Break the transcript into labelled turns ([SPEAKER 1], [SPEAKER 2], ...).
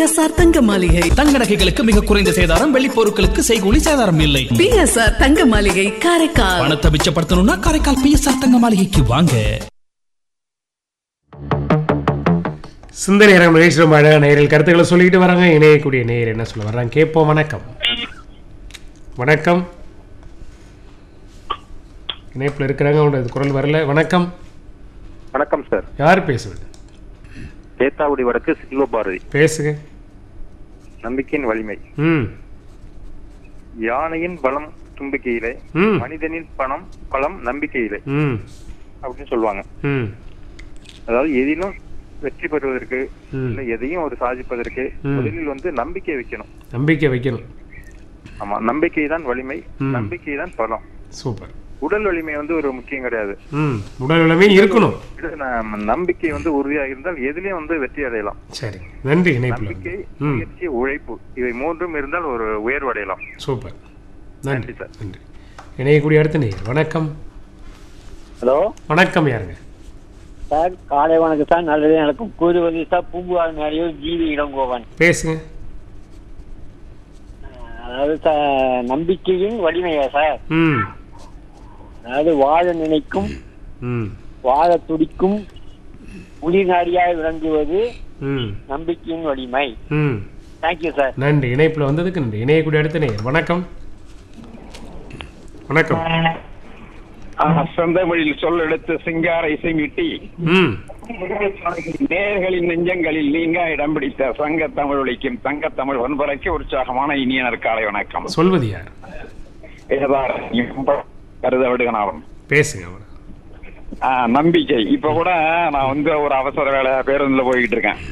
[SPEAKER 1] PSR தங்க மாளிகை
[SPEAKER 2] தங்க நகைகளுக்கு மிக குறைந்த சேதாரம் வெள்ளி பொருட்களுக்கு செய்கூலி சேதாரம் இல்லை
[SPEAKER 1] பிஎஸ்ஆர் தங்க மாளிகை காரைக்கால்
[SPEAKER 2] பணத்தை மிச்சப்படுத்தணும்னா காரைக்கால் பிஎஸ்ஆர் தங்க மாளிகைக்கு வாங்க
[SPEAKER 3] சிந்தனை நேரம் நிகழ்ச்சி ரொம்ப அழகாக நேரில் கருத்துக்களை சொல்லிக்கிட்டு வராங்க இணையக்கூடிய நேயர் என்ன சொல்ல வர்றாங்க கேட்போம் வணக்கம் வணக்கம் இணைப்பில் இருக்கிறாங்க அவங்களோட குரல் வரல வணக்கம்
[SPEAKER 4] வணக்கம் சார்
[SPEAKER 3] யார் பேசுவது
[SPEAKER 4] தேத்தாவுடி வடக்கு சிவபாரதி
[SPEAKER 3] பேசுங்க
[SPEAKER 4] நம்பிக்கையின் வலிமை
[SPEAKER 3] ம்
[SPEAKER 4] யானையின் பலம் தும்பிக்கையிலே
[SPEAKER 3] ம்.
[SPEAKER 4] மனிதனின் பணம் பலம் நம்பிக்கையிலே
[SPEAKER 3] ம்
[SPEAKER 4] அப்படின்னு சொல்லுவாங்க
[SPEAKER 3] ம்
[SPEAKER 4] அதாவது எதிலும் வெற்றி பெறுவதற்கு
[SPEAKER 3] ம்.
[SPEAKER 4] இல்ல எதையும் ஒரு சாதிப்பதற்கு
[SPEAKER 3] ம்.
[SPEAKER 4] முதலில் வந்து நம்பிக்கை வைக்கணும்
[SPEAKER 3] நம்பிக்கை வைக்கணும்
[SPEAKER 4] ஆமா நம்பிக்கை தான் வலிமை
[SPEAKER 3] ம்.
[SPEAKER 4] நம்பிக்கை தான் பலம்
[SPEAKER 3] சூப்பர்
[SPEAKER 4] உடல் வலிமை வந்து ஒரு முக்கியம் கிடையாது
[SPEAKER 3] ம் உடல் வலிமை இருக்கணும்
[SPEAKER 4] இது நம்ம நம்பிக்கை வந்து உறுதியாக இருந்தால் எதிலையும் வந்து வெற்றி அடையலாம்
[SPEAKER 3] சரி நன்றி இணைப்பில்
[SPEAKER 4] நம்பிக்கை
[SPEAKER 3] ம்
[SPEAKER 4] முயற்சி உழைப்பு இவை மூன்றும் இருந்தால் ஒரு உயர்வு அடையலாம்
[SPEAKER 3] சூப்பர் நன்றி
[SPEAKER 4] நன்றி சார்.
[SPEAKER 3] நன்றி இணையக்கூடிய அடுத்த நேயர் வணக்கம்
[SPEAKER 5] ஹலோ
[SPEAKER 3] வணக்கம் யாருங்க
[SPEAKER 5] சார் காலை வணக்கம் சார் நல்லது நடக்கும் கூறுவது சார் பூம்புகார் மேலேயும் ஜீவி இளங்கோவன்
[SPEAKER 3] பேசுங்க
[SPEAKER 5] அதாவது சார் நம்பிக்கையின் வலிமையா சார்
[SPEAKER 3] ம்
[SPEAKER 5] அதாவது வாழ நினைக்கும்
[SPEAKER 3] ம்
[SPEAKER 5] வாழ துடிக்கும் உயிர்நாடியாய் விளங்குவது
[SPEAKER 3] ம்
[SPEAKER 5] நம்பிக்கையின் வலிமை
[SPEAKER 3] ம்
[SPEAKER 5] தேங்க்யூ சார்
[SPEAKER 3] நன்றி இணைப்பில் வந்ததுக்கு நன்றி இணையக்கூடிய அடுத்த நேயர் வணக்கம் வணக்கம்
[SPEAKER 6] சொந்தமொழியில் சொல்லெடுத்து சிங்கார இசைமிட்டி
[SPEAKER 3] ம்
[SPEAKER 6] நேர்களின் நெஞ்சங்களில் நீங்க இடம் பிடித்த சங்க தமிழ் ஒழிக்கும் தங்க தமிழ் ஒன்பரைக்கு உற்சாகமான இனிய நற்காலை வணக்கம்
[SPEAKER 3] சொல்வது யார்
[SPEAKER 6] ஏதார் கருத விடுகனாரும்
[SPEAKER 3] பேசுங்க அவர்
[SPEAKER 6] நம்பிக்கை இப்ப கூட நான் வந்து ஒரு அவசர வேலை பேருந்துல போய்கிட்டு இருக்கேன்